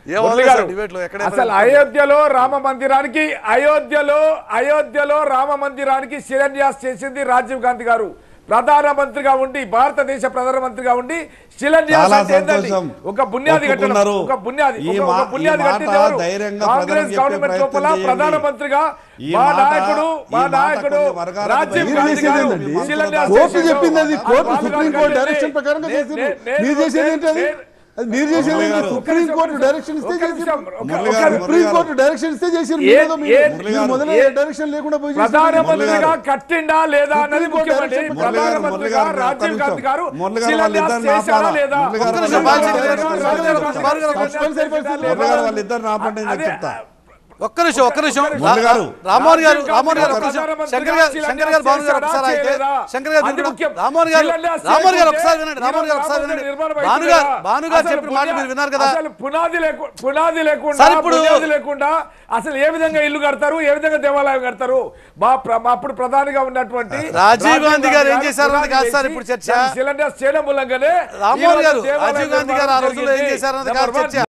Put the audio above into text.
ఏ మురళి వదిలేదు గారు, సార్ డిబేట్లో ఎక్కడ అసలు అయోధ్యలో రామ మందిరానికి అయోధ్యలో అయోధ్యలో రామ మందిరానికి శిలాన్యాస్ చేసింది రాజీవ్ గాంధీ గారు ప్రధానమంత్రిగా ఉండి భారతదేశ ప్రధానమంత్రిగా ఉండి శిలాన్యాస్ చాలా అంటే ఏంటండి? సంతోషం. ఒక బునియాది కట్టడం ఒప్పుకున్నారు. ఒక బునియాది ఈ ఒక- మా- ఒక బునియాది ఈ మాట కట్టింది ఎవరు? ధైర్యంగా కాంగ్రెస్ ప్రజలకు చెప్పే గవర్నమెంట్ లోపల ప్రయత్నం చేయండి. ప్రధానమంత్రిగా ఈ మా మాట- నాయకుడు ఈ మా మాట నాయకుడు కొన్ని వర్గాలకు రాజీవ్ మీరు గాంధీ చేసేది గారు ఏంటండి? శిలాన్యాస్ కోర్టు చేశారు. చెప్పింది అది ఆ కోర్టు బాబు సుప్రీం గారు కోర్టు కంటే డైరెక్షన్ ప్రకారంగా నే- చేసింది నే- నేను- మీరు చేసేది ఏంటి అది నేను- అది మీరు చేసేది మురళి ఏంటి? గారు. సుప్రీం కోర్టు డైరెక్షన్ ఇస్తే ఒక్క చేసింది నిమిషం, ఒక్క- మురళి ఒక్క- గారు, సుప్రీం కోర్టు డైరెక్షన్ ఇస్తే చేసింది ఏ- మీరేదో మీరు ఏ- మురళి గారు. మొదలై ఏ- డైరెక్షన్ లేకుండా పోయి చేసింది. ప్రధానమంత్రిగా కట్టిండా లేదా అన్నది సుప్రీం కోర్టు ముఖ్యమండి డైరెక్షన్ మురళి గారు, మురళి ప్రధానమంత్రిగా గారు, రాజీవ్ ఒక్క గాంధీ గారు నిమిషం. మురళి గారు శిలాన్యాస్ వాళ్ళిద్దరిని చేశారా ఆపాలా? లేదా మురళి గారు ఒక్క నిమిషం, వాళ్ళిద్దరిని బాధ్యత ఆపాలా? లేదు. రాజీవ్ గాంధీ బాధ్యత గారు. లేదు. సస్పెన్షన్ పరిస్థితి మురళి గారు వాళ్ళిద్దరిని ఆపండి నేను అదే, చెప్తా ఒక్క నిమిషం ఒక్క నిమిషం మురళి గారు. రామోహన్ గారు రాజీవ్ రామోహన్ గారు ఒక్క గాంధీ నిమిషం గారు శంకర్ గారు శంకర్ గారు భాను గారు ఒకసారి అయితే చేయలేదా? శంకర్ గారు అది మీరు ముఖ్యం. కూడా- రామోహన్ గారు శిలాన్యాస్ రామోహన్ గారు చేయకుంటే ఒకసారి వినండి రామోహన్ గారు ఒకసారి రామోహన్ వినండి నిర్మాణం భాను అవుతుంది గారు కదా. భాను గారు అసలు చెప్పిన మాట పునా- మీరు విన్నారు కదా అసలు పునాది లేకు పునాది లేకుండా సార్, ఇప్పుడు- పునాది లేకుండా అసలు ఏ విధంగా ఇల్లు కడతారు ఏ విధంగా దేవాలయం కడతారు మా ప్ర- మా అప్పుడు ప్రధానిగా ఉన్నటువంటి రాజీవ్ గాంధీ గారు ఏం చేశారు అన్నది కాదు సార్ పునాది ఇప్పుడు చర్చ. వేసి దాన్ని శిలాన్యాస్ చేయడం మూలంగానే రామ్మోహన్ ఈ రోజు గారు దేవాలయం రాజీవ్ గాంధీ గారు ఆ నిర్మాణం రోజుల్లో ఏం జరిగింది. చేశారు అన్నది Number కాదు one. చర్చ